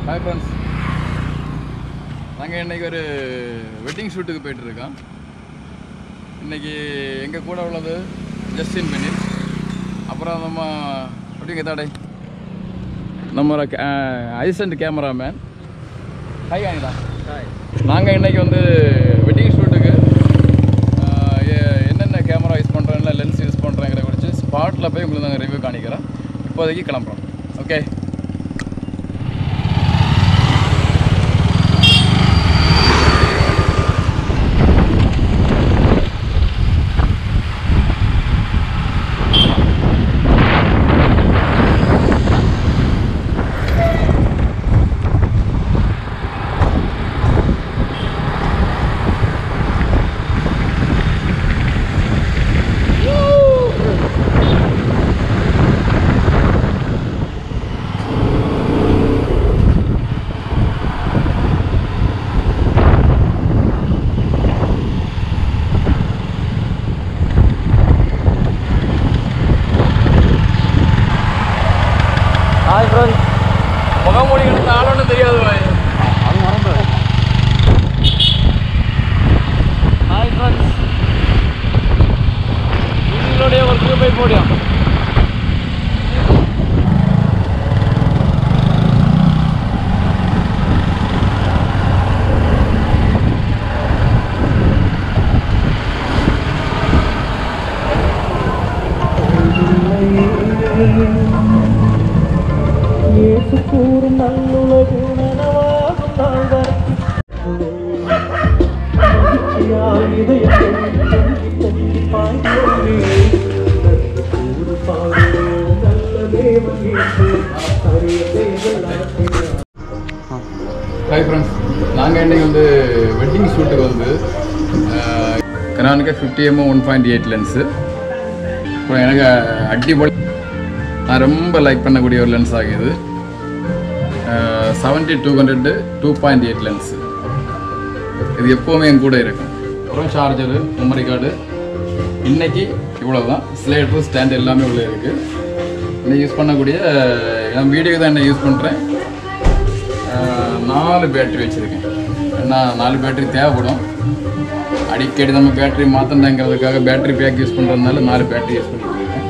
Hi friends நாங்கள் இன்றைக்கி ஒரு வெட்டிங் ஷூட்டுக்கு போயிட்டுருக்கோம் இன்றைக்கி எங்கள் கூட உள்ளது ஜஸ்டின் பெனி அப்புறம் நம்ம அப்படிங்க தாடை நம்ம ஐசண்ட் கேமராமேன் ஹாய் காணிடா நாங்கள் இன்றைக்கி வந்து வெட்டிங் ஷூட்டுக்கு என்னென்ன கேமரா யூஸ் பண்ணுறோம் இல்லை லென்ஸ் யூஸ் பண்ணுறோங்கிற குறித்து ஸ்பாட்டில் போய் உங்களுக்கு நாங்கள் ரிவ்யூ காணிக்கிறோம் இப்போதைக்கு கிளம்புறோம் ஓகே ஹாய் ஃப்ரெண்ட்ஸ் முகமூடி கிடந்த ஆளொன்றும் தெரியாது பாய் அது மறந்து ஹாய் ஃப்ரெண்ட்ஸ் உங்களுடைய ஒர்க்கு போய் போடியும் இயேசு கூறும் நல்லுலகு நனவாகும் நாள் வரைக்கும் மகிழ்ச்சியால் இதயத்தை பொங்கி பொங்கி பாய்ந்தோமே. நன்றி கூறு பாடுவே, நல்ல தேவன் இயேசு, அரிய தேவன் ஆசிரியர். ஹாய் ஃப்ரெண்ட்ஸ் நாங்கள் இன்றைக்கி வந்து வெட்டிங் ஷூட்டுக்கு வந்து கனானுக்கு fifty mm one point eight lens அப்புறம் எனக்கு அடிப்பொலி நான் ரொம்ப லைக் பண்ணக்கூடிய ஒரு லென்ஸ் ஆகியது seventy two hundred two point eight lens இது எப்போவுமே என் கூட இருக்கும் அப்புறம் சார்ஜரு மெமரி கார்டு இன்னைக்கு இவ்வளோ தான் ஸ்லேட்ரு ஸ்டாண்ட் எல்லாமே உள்ளே இருக்குது இன்னைக்கு யூஸ் பண்ணக்கூடிய என் வீடியோக்கு தான் என்ன யூஸ் பண்ணுறேன் நாலு பேட்டரி வச்சுருக்கேன் ஏன்னா நாலு பேட்டரி தேவைப்படும் அடிக்கடி நம்ம பேட்டரி மாற்றண்டாங்கிறதுக்காக பேட்டரி பேக் யூஸ் பண்ணுறதுனால நாலு பேட்டரி யூஸ் பண்ணிட்டு இருக்கேன்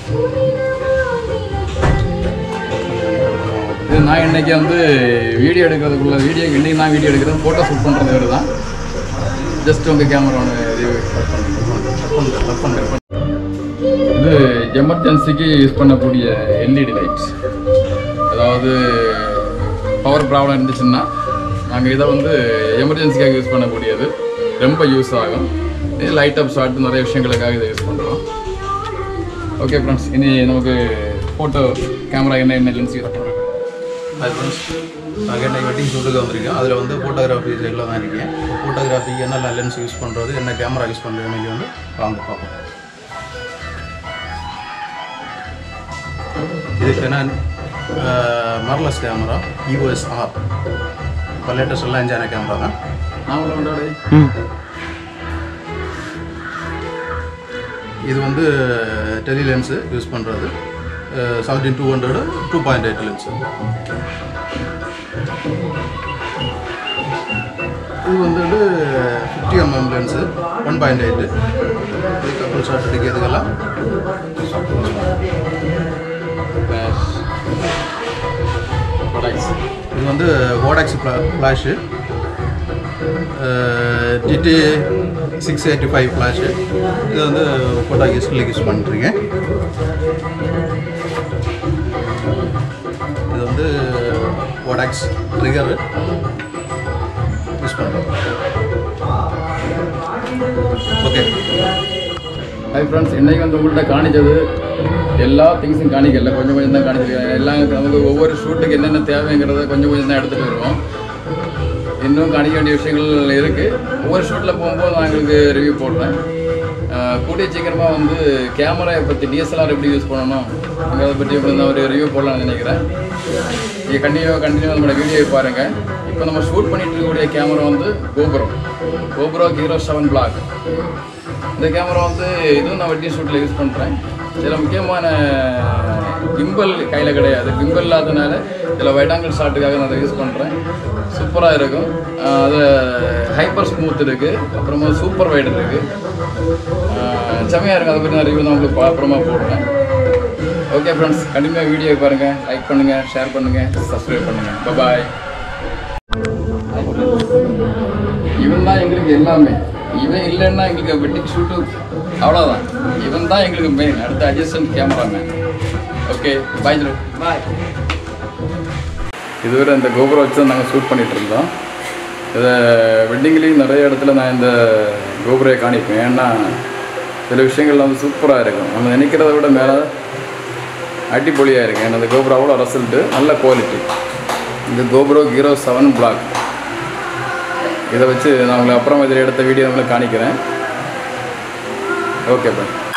இது நான் இன்னைக்கு வந்து வீடியோ எடுக்கிறதுக்குள்ள வீடியோ இன்னைக்கு நான் வீடியோ எடுக்கிறது ஃபோட்டோ ஷூட் பண்ணுறது வேறு தான் ஜஸ்ட் உங்கள் கேமரா ஒன்று இது எமர்ஜென்சிக்கு யூஸ் பண்ணக்கூடிய எல்இடி லைட்ஸ் அதாவது பவர் ப்ராப்ளம் இருந்துச்சுன்னா நாங்கள் இதை வந்து எமர்ஜென்சிக்காக யூஸ் பண்ணக்கூடியது ரொம்ப யூஸ் ஆகும் இது லைட் அப் ஷார்ட் நிறைய விஷயங்களுக்காக இதை யூஸ் பண்ணுறோம் ஓகே ஃப்ரெண்ட்ஸ் இனி நமக்கு ஃபோட்டோ கேமரா என்ன என்ன லென்ஸ் யூஸ் பண்ணுறோம் அது ஃப்ரெண்ட்ஸ் நாங்கள் என்ன வெட்டிங் ஷூட்டுக்கு வந்திருக்கோம் அதில் வந்து ஃபோட்டோகிராஃபி சைடில் தான் இருக்கேன் ஃபோட்டோகிராஃபிக்கு என்னென்ன லென்ஸ் யூஸ் பண்ணுறது என்ன கேமரா யூஸ் பண்ணுறது இன்னைக்கு வந்து வாங்க பார்ப்போம் இது Canon mirrorless camera EOS R இப்போ லேட்டஸ்ட் எல்லாம் எஞ்சான கேமரா தான் நான் உள்ள கொண்டாடு இது வந்து டெலி லென்ஸு யூஸ் பண்ணுறது seventeen two hundred two point eight lens இது வந்துட்டு fifty mm lens one point eight இது கப்பல் ஷாட் அடிக்கிறதுக்கெல்லாம் ப்ராடக்ட்ஸ் இது வந்து Godox flash TT six eighty five flash இது வந்து ஃபோட்டோ யூஸ்ஃபுல்லுக்கு யூஸ் பண்ணுறீங்க இது வந்து கோடாக்ஸ் ட்ரிகரு யூஸ் பண்ணுறோம் ஓகே ஹாய் ஃப்ரெண்ட்ஸ் இன்னைக்கு வந்து உங்கள்கிட்ட காணிச்சது எல்லா திங்ஸும் காணிக்கல கொஞ்சம் கொஞ்சம் தான் காணிச்சிருக்கேன் எல்லாம் நமக்கு ஒவ்வொரு ஷூட்டுக்கு என்னென்ன தேவைங்கிறத கொஞ்சம் கொஞ்சம் தான் எடுத்துகிட்டு வருவோம் இன்னும் காணிக்க வேண்டிய விஷயங்கள் இருக்குது ஒவ்வொரு ஷூட்டில் போகும்போது நான் உங்களுக்கு ரிவ்யூ போடுறேன் ஆஹ் கூடிய சீக்கிரமாக வந்து கேமராவை பற்றி டிஎஸ்எல்ஆர் எப்படி யூஸ் பண்ணணும் அதை பற்றி இப்படி நான் ஒரு ரிவ்யூ போடலாம்னு நினைக்கிறேன் நீங்கள் கண்டினியூ கண்டினியூ நம்மளோட வீடியோவை பாருங்கள் இப்போ நம்ம ஷூட் பண்ணிட்டு இருக்கக்கூடிய கேமரா வந்து GoPro GoPro hero seven black இந்த கேமரா வந்து இதுவும் நான் வெட்டி ஷூட்டில் யூஸ் பண்ணுறேன் சில முக்கியமான கிம்பல் கையில் கிடையாது கிம்பல் இல்லாதனால இதில் வைட் ஆங்கிள் ஷாட்டுக்காக நான் அதை யூஸ் பண்ணுறேன் சூப்பராக இருக்கும் அது ஹைப்பர் ஸ்மூத் இருக்குது அப்புறமா சூப்பர் வைட் இருக்குது செமையாக இருக்கும் அதை பற்றி நான் ரிவ்யூ தான் உங்களுக்கு அப்புறமா போடுறேன் ஓகே ஃப்ரெண்ட்ஸ் கண்டிப்பாக வீடியோ பாருங்கள் லைக் பண்ணுங்கள் ஷேர் பண்ணுங்கள் சப்ஸ்கிரைப் பண்ணுங்கள் பாய் இவன் தான் எங்களுக்கு எல்லாமே இவன் இல்லைன்னா எங்களுக்கு வெட்டிங் ஷூட்டு அவ்வளோதான் இவன் தான் எங்களுக்கு மெயின் அடுத்த அட்ஜஸ்டன்ட் கேமராமேன் ஓகே பாய் த்ரூ பாய் இதுவரை இந்த கோபுரம் வச்சு தான் நாங்கள் ஷூட் பண்ணிகிட்டு இருந்தோம் இதை வெட்டிங்லேயும் நிறைய இடத்துல நான் இந்த கோபுரையை காணிப்பேன் ஏன்னா சில விஷயங்கள் வந்து சூப்பராக இருக்கும் நம்ம நினைக்கிறத விட மேலே அடிப்பொலியாக இருக்கும் ஏன்னா இந்த கோபுரம் அவ்வளோ ரிசல்ட்டு நல்ல குவாலிட்டி இந்த கோபுரோ ஹீரோ செவன் பிளாக் இதை வச்சு நான் உங்களுக்கு அப்புறம் இதில் எடுத்த வீடியோ உங்களுக்கு காணிக்கிறேன் ஓகே பாய்